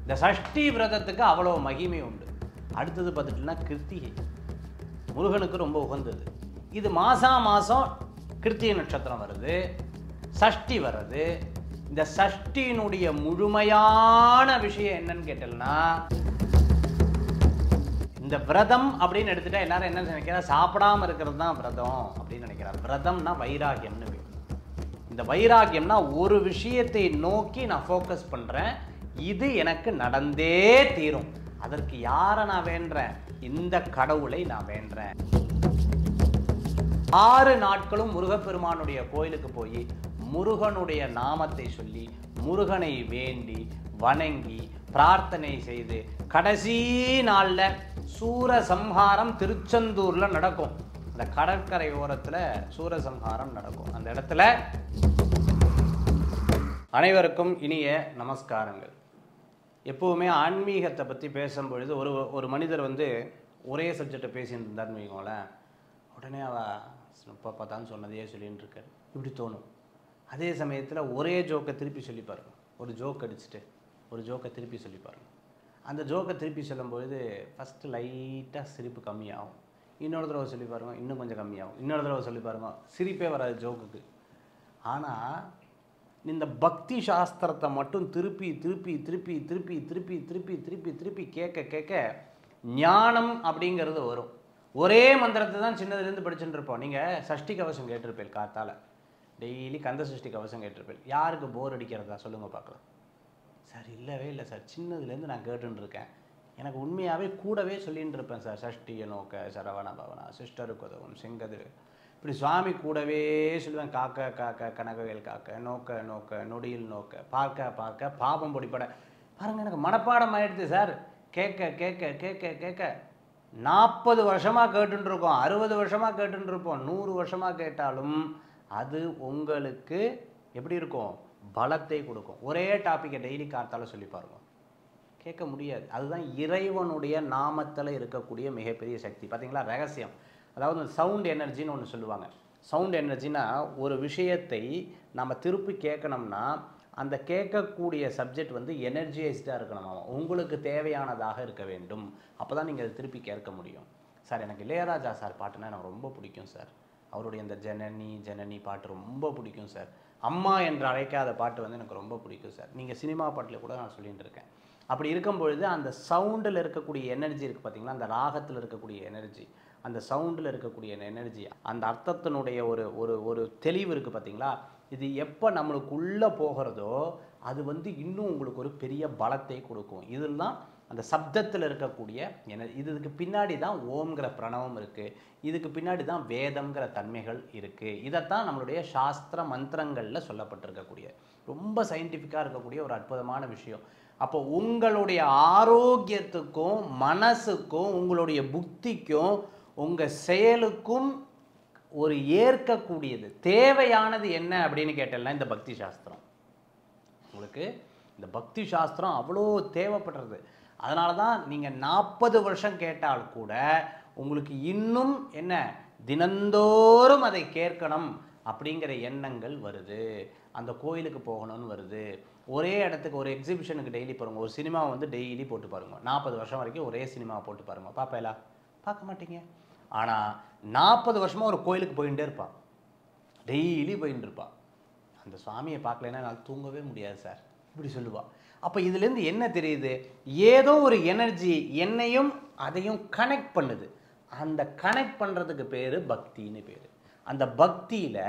இந்த சஷ்டி விரதத்துக்கு அவ்வளோ மகிமை உண்டு அடுத்தது பார்த்துட்டுனா கிருத்திகை முருகனுக்கு ரொம்ப உகந்தது இது மாசா மாசம் கிருத்திகை நட்சத்திரம் வருது சஷ்டி வருது இந்த சஷ்டியினுடைய முழுமையான விஷயம் என்னன்னு கேட்டேன்னா இந்த விரதம் அப்படின்னு எடுத்துட்டா எல்லாரும் என்ன நினைக்கிறா சாப்பிடாம இருக்கிறது தான் விரதம் அப்படின்னு நினைக்கிறார் விரதம்னா வைராகியம்னு பேர் இந்த வைராகியம்னா ஒரு விஷயத்தை நோக்கி நான் ஃபோக்கஸ் பண்றேன் இது எனக்கு நடந்தே தீரும் அதற்கு யாரை நான் வேண்டுறேன் இந்த கடவுளை நான் வேண்டுறேன் ஆறு நாட்களும் முருகப்பெருமானுடைய கோயிலுக்கு போய் முருகனுடைய நாமத்தை சொல்லி முருகனை வேண்டி வணங்கி பிரார்த்தனை செய்து கடைசி நாள்ல சூரசம்ஹாரம் திருச்செந்தூர்ல நடக்கும் அந்த கடற்கரை ஓரத்துல சூரசம்ஹாரம் நடக்கும் அந்த இடத்துல அனைவருக்கும் இனிய நமஸ்காரங்கள் எப்பவுமே ஆன்மீகத்தை பற்றி பேசும்பொழுது ஒரு ஒரு மனிதர் வந்து ஒரே சப்ஜெக்டை பேசிட்டு இருந்தார்னு வைங்களேன் உடனே அவ இப்போ பார்த்தான்னு சொன்னதையே சொல்லின்னு இருக்காரு இப்படி தோணும் அதே சமயத்தில் ஒரே ஜோக்கை திருப்பி சொல்லி பாருங்க ஒரு ஜோக் அடிச்சுட்டு ஒரு ஜோக்கை திருப்பி சொல்லி பாருங்க அந்த ஜோக்கை திருப்பி சொல்லும்பொழுது ஃபஸ்ட்டு லைட்டாக சிரிப்பு கம்மியாகும் இன்னொரு தடவை சொல்லி பாருங்க இன்னும் கொஞ்சம் கம்மியாகும் இன்னொரு தடவை சொல்லி பாருங்க சிரிப்பே வராது ஜோக்குக்கு ஆனால் இந்த பக்தி சாஸ்திரத்தை மட்டும் திருப்பி திருப்பி திருப்பி திருப்பி திருப்பி திருப்பி திருப்பி திருப்பி கேட்க கேட்க ஞானம் அப்படிங்கிறது வரும் ஒரே மந்திரத்தை தான் சின்னதுலேருந்து படிச்சுட்டு இருப்போம் நீங்கள் சஷ்டி கவசம் கேட்டிருப்பேன் காத்தால டெய்லி கந்த சஷ்டி கவசம் கேட்டிருப்பேன் யாருக்கு போர் அடிக்கிறதா சொல்லுங்கள் பார்க்கலாம் சார் இல்லவே இல்லை சார் சின்னதுலேருந்து நான் கேட்டுன்னு இருக்கேன் எனக்கு உண்மையாகவே கூடவே சொல்லின்னு இருப்பேன் சார் சஷ்டியை நோக்க சரவண பவனா சிஸ்டருக்கு உதவும் செங்கதிர் இப்படி சுவாமி கூடவே சொல்லுவேன் காக்க காக்க கனகவேல் காக்க நோக்க நோக்க நொடியில் நோக்க பார்க்க பார்க்க பாபம் பொடிப்பட பாருங்க எனக்கு மனப்பாடம் ஆயிடுது சார் கேட்க கேட்க கேட்க கேட்க நாற்பது வருஷமாக கேட்டுட்டு இருக்கோம் அறுபது வருஷமாக கேட்டுட்டு இருப்போம் நூறு வருஷமாக கேட்டாலும் அது உங்களுக்கு எப்படி இருக்கும் பலத்தை கொடுக்கும் ஒரே டாப்பிக்கை டெய்லி காத்தால சொல்லி பாருங்க கேட்க முடியாது அதுதான் இறைவனுடைய நாமத்தில் இருக்கக்கூடிய மிகப்பெரிய சக்தி பார்த்தீங்களா ரகசியம் அதாவது சவுண்ட் எனர்ஜின்னு ஒன்று சொல்லுவாங்க சவுண்ட் எனர்ஜினா ஒரு விஷயத்தை நம்ம திருப்பி கேட்கணும்னா அந்த கேட்கக்கூடிய சப்ஜெக்ட் வந்து எனர்ஜைஸ்டாக இருக்கணும் உங்களுக்கு தேவையானதாக இருக்க வேண்டும் அப்போ தான் நீங்கள் அதை திருப்பி கேட்க முடியும் சார் எனக்கு இளையராஜா சார் பாட்டுனா எனக்கு ரொம்ப பிடிக்கும் சார் அவருடைய இந்த ஜனனி ஜனனி பாட்டு ரொம்ப பிடிக்கும் சார் அம்மா என்று அழைக்காத பாட்டு வந்து எனக்கு ரொம்ப பிடிக்கும் சார் நீங்கள் சினிமா பாட்டில் கூட நான் சொல்லிட்டு இருக்கேன் அப்படி இருக்கும் பொழுது அந்த சவுண்டில் இருக்கக்கூடிய எனர்ஜி இருக்குது பார்த்தீங்களா அந்த ராகத்தில் இருக்கக்கூடிய எனர்ஜி அந்த சவுண்டில் இருக்கக்கூடிய எனர்ஜி அந்த அர்த்தத்தினுடைய ஒரு ஒரு ஒரு தெளிவு இருக்குது பார்த்தீங்களா இது எப்போ நம்மளுக்குள்ளே போகிறதோ அது வந்து இன்னும் உங்களுக்கு ஒரு பெரிய பலத்தை கொடுக்கும் இதெல்லாம் அந்த சப்தத்தில் இருக்கக்கூடிய என இதுக்கு பின்னாடி தான் ஓம்ங்கிற பிரணவம் இருக்குது இதுக்கு பின்னாடி தான் வேதம்ங்கிற தன்மைகள் இருக்குது இதைத்தான் நம்மளுடைய சாஸ்திர மந்திரங்களில் சொல்லப்பட்டிருக்கக்கூடிய ரொம்ப சயின்டிஃபிக்காக இருக்கக்கூடிய ஒரு அற்புதமான விஷயம் அப்போ உங்களுடைய ஆரோக்கியத்துக்கும் மனசுக்கும் உங்களுடைய புத்திக்கும் உங்கள் செயலுக்கும் ஒரு ஏற்கக்கூடியது தேவையானது என்ன அப்படின்னு கேட்டேன்னா இந்த பக்தி சாஸ்திரம் உங்களுக்கு இந்த பக்தி சாஸ்திரம் அவ்வளோ தேவைப்படுறது அதனால தான் நீங்கள் நாற்பது வருஷம் கேட்டால் கூட உங்களுக்கு இன்னும் என்ன தினந்தோறும் அதை கேட்கணும் அப்படிங்கிற எண்ணங்கள் வருது அந்த கோயிலுக்கு போகணும்னு வருது ஒரே இடத்துக்கு ஒரு எக்ஸிபிஷனுக்கு டெய்லி போகிறோங்க ஒரு சினிமா வந்து டெய்லி போட்டு பாருங்க நாற்பது வருஷம் வரைக்கும் ஒரே சினிமா போட்டு பாருங்க பார்ப்பேலா பார்க்க மாட்டீங்க ஆனால் நாற்பது வருஷமாக ஒரு கோயிலுக்கு போயிட்டே இருப்பான் டெய்லி போயிட்டு இருப்பான் அந்த சுவாமியை பார்க்கலன்னா என்னால் தூங்கவே முடியாது சார் இப்படி சொல்லுவா அப்போ இதுலேருந்து என்ன தெரியுது ஏதோ ஒரு எனர்ஜி என்னையும் அதையும் கனெக்ட் பண்ணுது அந்த கனெக்ட் பண்ணுறதுக்கு பேர் பக்தின்னு பேர் அந்த பக்தியில்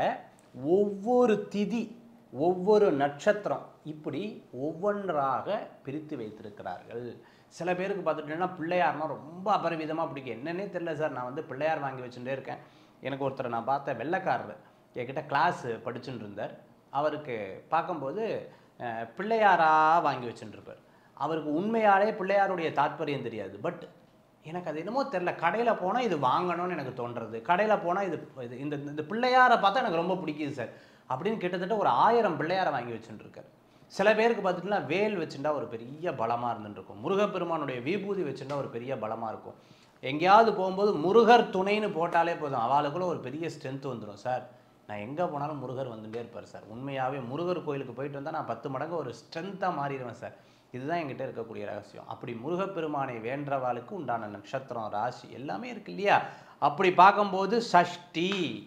ஒவ்வொரு திதி ஒவ்வொரு நட்சத்திரம் இப்படி ஒவ்வொன்றாக பிரித்து வைத்திருக்கிறார்கள் சில பேருக்கு பார்த்துட்டீங்கன்னா பிள்ளையார்னா ரொம்ப அபரிவிதமாக பிடிக்கும் என்னன்னே தெரியல சார் நான் வந்து பிள்ளையார் வாங்கி வச்சுட்டே இருக்கேன் எனக்கு ஒருத்தர் நான் பார்த்த வெள்ளைக்காரர் என்கிட்ட கிளாஸ் படிச்சுட்டு இருந்தார் அவருக்கு பார்க்கும்போது அஹ், பிள்ளையாரா வாங்கி வச்சுட்டு இருப்பார் அவருக்கு உண்மையாலே பிள்ளையாருடைய தாத்பரியம் தெரியாது பட் எனக்கு அது என்னமோ தெரில கடையில் போனால் இது வாங்கணும்னு எனக்கு தோன்றது கடையில் போனால் இது இது இந்த இந்த பிள்ளையாரை பார்த்தா எனக்கு ரொம்ப பிடிக்குது சார் அப்படின்னு கிட்டத்தட்ட ஒரு ஆயிரம் பிள்ளையாரை வாங்கி வச்சுட்டு இருக்காரு சில பேருக்கு பார்த்துட்டுனா வேல் வச்சுட்டா ஒரு பெரிய பலமாக இருந்துட்டு இருக்கும் முருகப்பெருமானுடைய விபூதி வச்சுட்டா ஒரு பெரிய பலமாக இருக்கும் எங்கேயாவது போகும்போது முருகர் துணைன்னு போட்டாலே போதும் அவளுக்குள்ள ஒரு பெரிய ஸ்ட்ரென்த் வந்துடும் சார் நான் எங்கே போனாலும் முருகர் வந்துட்டே இருப்பார் சார் உண்மையாகவே முருகர் கோயிலுக்கு போயிட்டு வந்தால் நான் பத்து மடங்கு ஒரு ஸ்ட்ரென்த்தாக மாறிடுவேன் சார் இதுதான் என்கிட்ட இருக்கக்கூடிய ரகசியம் அப்படி முருகப்பெருமானை வேண்டவாளுக்கு உண்டான நட்சத்திரம் ராசி எல்லாமே இருக்கு இல்லையா அப்படி பார்க்கும்போது சஷ்டி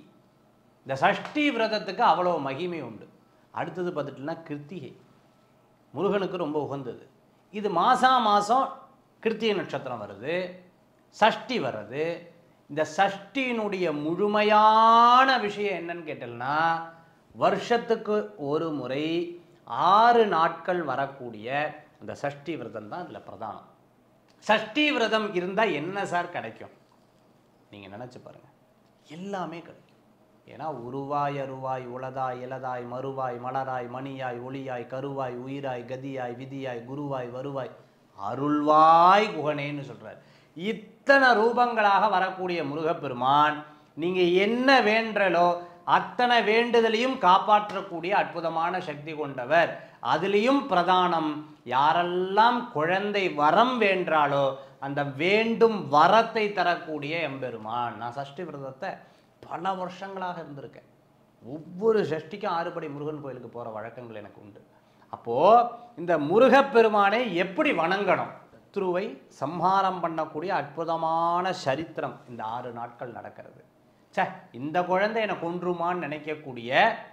இந்த சஷ்டி விரதத்துக்கு அவ்வளோ மகிமை உண்டு அடுத்தது பார்த்துட்டுனா கிருத்திகை முருகனுக்கு ரொம்ப உகந்தது இது மாசா மாதம் கிருத்திகை நட்சத்திரம் வருது சஷ்டி வருது இந்த சஷ்டியினுடைய முழுமையான விஷயம் என்னன்னு கேட்டல்னா வருஷத்துக்கு ஒரு முறை ஆறு நாட்கள் வரக்கூடிய அந்த சஷ்டி விரதம் தான் இதில் பிரதானம் சஷ்டி விரதம் இருந்தால் என்ன சார் கிடைக்கும் நீங்கள் நினச்சி பாருங்க எல்லாமே கிடைக்கும் ஏன்னா உருவாய் அருவாய் உளதாய் இலதாய் மறுவாய் மலராய் மணியாய் ஒளியாய் கருவாய் உயிராய் கதியாய் விதியாய் குருவாய் வருவாய் அருள்வாய் குகனேன்னு சொல்றார் இத்தனை ரூபங்களாக வரக்கூடிய முருகப்பெருமான் நீங்க என்ன வேண்டலோ அத்தனை வேண்டுதலையும் காப்பாற்றக்கூடிய அற்புதமான சக்தி கொண்டவர் அதுலேயும் பிரதானம் யாரெல்லாம் குழந்தை வரம் வேண்டாலோ அந்த வேண்டும் வரத்தை தரக்கூடிய எம்பெருமான் நான் சஷ்டி விரதத்தை பல வருஷங்களாக இருந்திருக்கேன் ஒவ்வொரு சஷ்டிக்கும் ஆறுபடை முருகன் கோயிலுக்கு போகிற வழக்கங்கள் எனக்கு உண்டு அப்போது இந்த முருகப்பெருமானை எப்படி வணங்கணும் சத்ருவை சம்ஹாரம் பண்ணக்கூடிய அற்புதமான சரித்திரம் இந்த ஆறு நாட்கள் நடக்கிறது ச்சே இந்த குழந்தை என்னை கொன்றுமான்னு நினைக்கக்கூடிய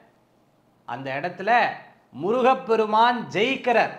அந்த இடத்துல முருகப்பெருமான் ஜெயிக்கிறார்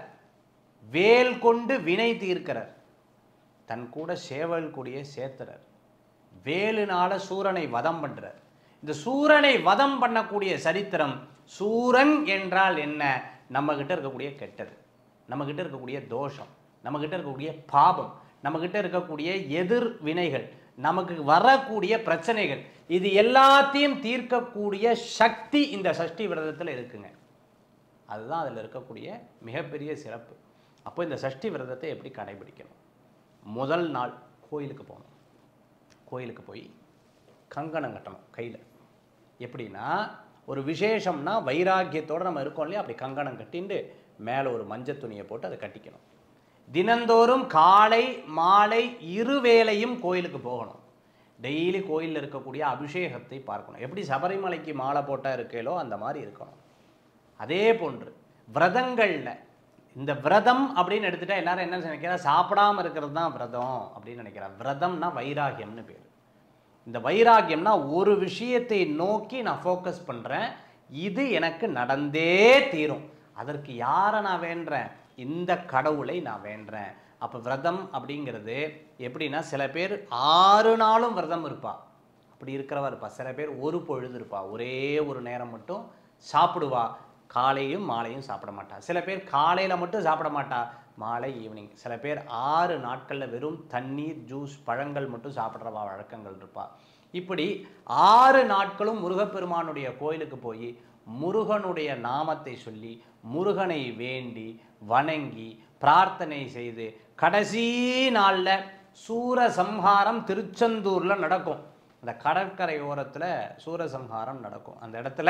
வேல் கொண்டு வினை தீர்க்கிறார் தன் கூட சேவல் கொடிய சேர்த்துறார் வேலுனால சூரனை வதம் பண்றார் இந்த சூரனை வதம் பண்ணக்கூடிய சரித்திரம் சூரன் என்றால் என்ன நம்ம கிட்ட இருக்கக்கூடிய கெட்டது நம்ம கிட்ட இருக்கக்கூடிய தோஷம் நம்ம கிட்ட இருக்கக்கூடிய பாபம் நம்ம கிட்ட இருக்கக்கூடிய எதிர் வினைகள் நமக்கு வரக்கூடிய பிரச்சனைகள் இது எல்லாத்தையும் தீர்க்கக்கூடிய சக்தி இந்த சஷ்டி விரதத்தில் இருக்குங்க அதுதான் அதில் இருக்கக்கூடிய மிகப்பெரிய சிறப்பு அப்போ இந்த சஷ்டி விரதத்தை எப்படி கடைபிடிக்கணும் முதல் நாள் கோயிலுக்கு போகணும் கோயிலுக்கு போய் கங்கணம் கட்டணும் கையில் எப்படின்னா ஒரு விசேஷம்னா வைராக்கியத்தோடு நம்ம இருக்கோம் இல்லையா அப்படி கங்கணம் கட்டிண்டு மேலே ஒரு மஞ்சள் துணியை போட்டு அதை கட்டிக்கணும் தினந்தோறும் காலை மாலை இருவேளையும் கோயிலுக்கு போகணும் டெய்லி கோயிலில் இருக்கக்கூடிய அபிஷேகத்தை பார்க்கணும் எப்படி சபரிமலைக்கு மாலை போட்டால் இருக்கேலோ அந்த மாதிரி இருக்கணும் அதே போன்று விரதங்களில் இந்த விரதம் அப்படின்னு எடுத்துட்டா எல்லாரும் என்ன நினைக்கிறா சாப்பிடாம இருக்கிறது தான் விரதம் அப்படின்னு நினைக்கிறா விரதம்னா வைராகியம்னு பேர் இந்த வைராகியம்னா ஒரு விஷயத்தை நோக்கி நான் ஃபோக்கஸ் பண்ணுறேன் இது எனக்கு நடந்தே தீரும் அதற்கு யாரை நான் வேண்டுறேன் இந்த கடவுளை நான் வேண்டுறேன் அப்போ விரதம் அப்படிங்கிறது எப்படின்னா சில பேர் ஆறு நாளும் விரதம் இருப்பா அப்படி இருக்கிறவா இருப்பா சில பேர் ஒரு பொழுது இருப்பா ஒரே ஒரு நேரம் மட்டும் சாப்பிடுவா காலையும் மாலையும் சாப்பிட மாட்டா சில பேர் காலையில் மட்டும் சாப்பிட மாட்டா மாலை ஈவினிங் சில பேர் ஆறு நாட்களில் வெறும் தண்ணீர் ஜூஸ் பழங்கள் மட்டும் சாப்பிட்றவா வழக்கங்கள் இருப்பா இப்படி ஆறு நாட்களும் முருகப்பெருமானுடைய கோயிலுக்கு போய் முருகனுடைய நாமத்தை சொல்லி முருகனை வேண்டி வணங்கி பிரார்த்தனை செய்து கடைசி நாளில் சூரசம்ஹாரம் திருச்செந்தூரில் நடக்கும் அந்த கடற்கரை ஓரத்தில் சூரசம்ஹாரம் நடக்கும் அந்த இடத்துல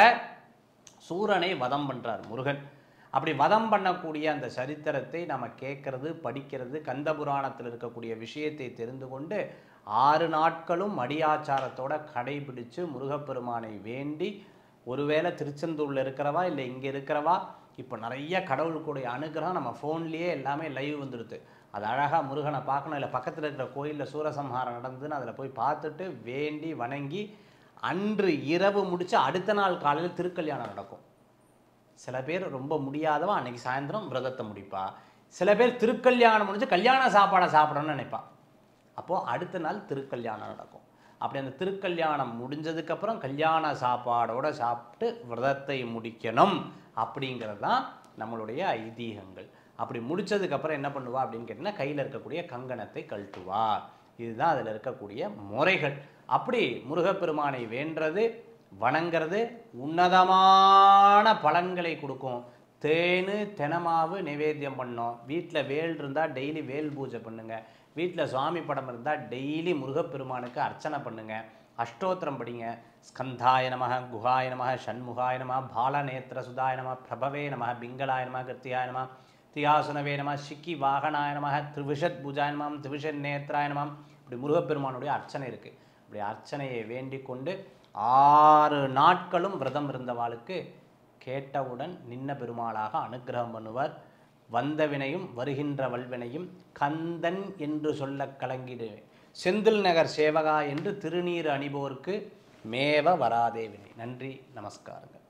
சூரனை வதம் பண்றார் முருகன் அப்படி வதம் பண்ணக்கூடிய அந்த சரித்திரத்தை நம்ம கேட்கறது படிக்கிறது கந்த புராணத்தில் இருக்கக்கூடிய விஷயத்தை தெரிந்து கொண்டு ஆறு நாட்களும் மடியாச்சாரத்தோட கடைபிடிச்சு முருகப்பெருமானை வேண்டி ஒருவேளை திருச்செந்தூரில் இருக்கிறவா இல்லை இங்கே இருக்கிறவா இப்போ நிறைய கடவுளுக்குடைய அனுகிரகம் நம்ம ஃபோன்லேயே எல்லாமே லைவ் வந்துடுது அது அழகாக முருகனை பார்க்கணும் இல்லை பக்கத்தில் இருக்கிற கோயிலில் சூரசம்ஹாரம் நடந்துன்னு அதில் போய் பார்த்துட்டு வேண்டி வணங்கி அன்று இரவு முடிச்சு அடுத்த நாள் காலையில் திருக்கல்யாணம் நடக்கும் சில பேர் ரொம்ப முடியாதவன் அன்னைக்கு சாயந்தரம் விரதத்தை முடிப்பா சில பேர் திருக்கல்யாணம் முடிஞ்சு கல்யாண சாப்பாடை சாப்பிடணும்னு நினைப்பா அப்போது அடுத்த நாள் திருக்கல்யாணம் நடக்கும் அப்படி அந்த திருக்கல்யாணம் முடிஞ்சதுக்கப்புறம் கல்யாண சாப்பாடோட சாப்பிட்டு விரதத்தை முடிக்கணும் அப்படிங்கிறது தான் நம்மளுடைய ஐதீகங்கள் அப்படி முடிச்சதுக்கப்புறம் என்ன பண்ணுவா அப்படின்னு கேட்டிங்கன்னா கையில் இருக்கக்கூடிய கங்கணத்தை கழட்டுவா இதுதான் அதில் இருக்கக்கூடிய முறைகள் அப்படி முருகப்பெருமானை வேண்டது வணங்குறது உன்னதமான பலன்களை கொடுக்கும் தேனு தெனமாவு நிவேத்தியம் பண்ணோம் வீட்டில் வேல் இருந்தால் டெய்லி வேல் பூஜை பண்ணுங்க வீட்டில் சுவாமி படம் இருந்தால் டெய்லி முருகப்பெருமானுக்கு அர்ச்சனை பண்ணுங்க அஷ்டோத்திரம் படிங்க ஸ்கந்தாய நம குஹாய நம ஷண்முகாய நம பாலநேத்திர சுதாய நம பிரபவே நம பிங்களாய நம கிருத்தியாய நம தியாசுனவே நம சிக்கி வாகனாய நம திரிவிஷத் பூஜாய நமம் திரிவிஷத் நேத்ராய நமம் இப்படி முருகப்பெருமானுடைய அர்ச்சனை இருக்குது இப்படி அர்ச்சனையை வேண்டிக் கொண்டு ஆறு நாட்களும் விரதம் இருந்தவாளுக்கு கேட்டவுடன் நின்ன பெருமாளாக அனுக்கிரகம் பண்ணுவார் வந்த வினையும் வருகின்ற வல்வினையும் கந்தன் என்று சொல்ல கலங்கிடுவேன் செந்தில் நகர் சேவகா என்று திருநீர் அணிபோர்க்கு மேவ வராதே வினை நன்றி நமஸ்காரங்கள்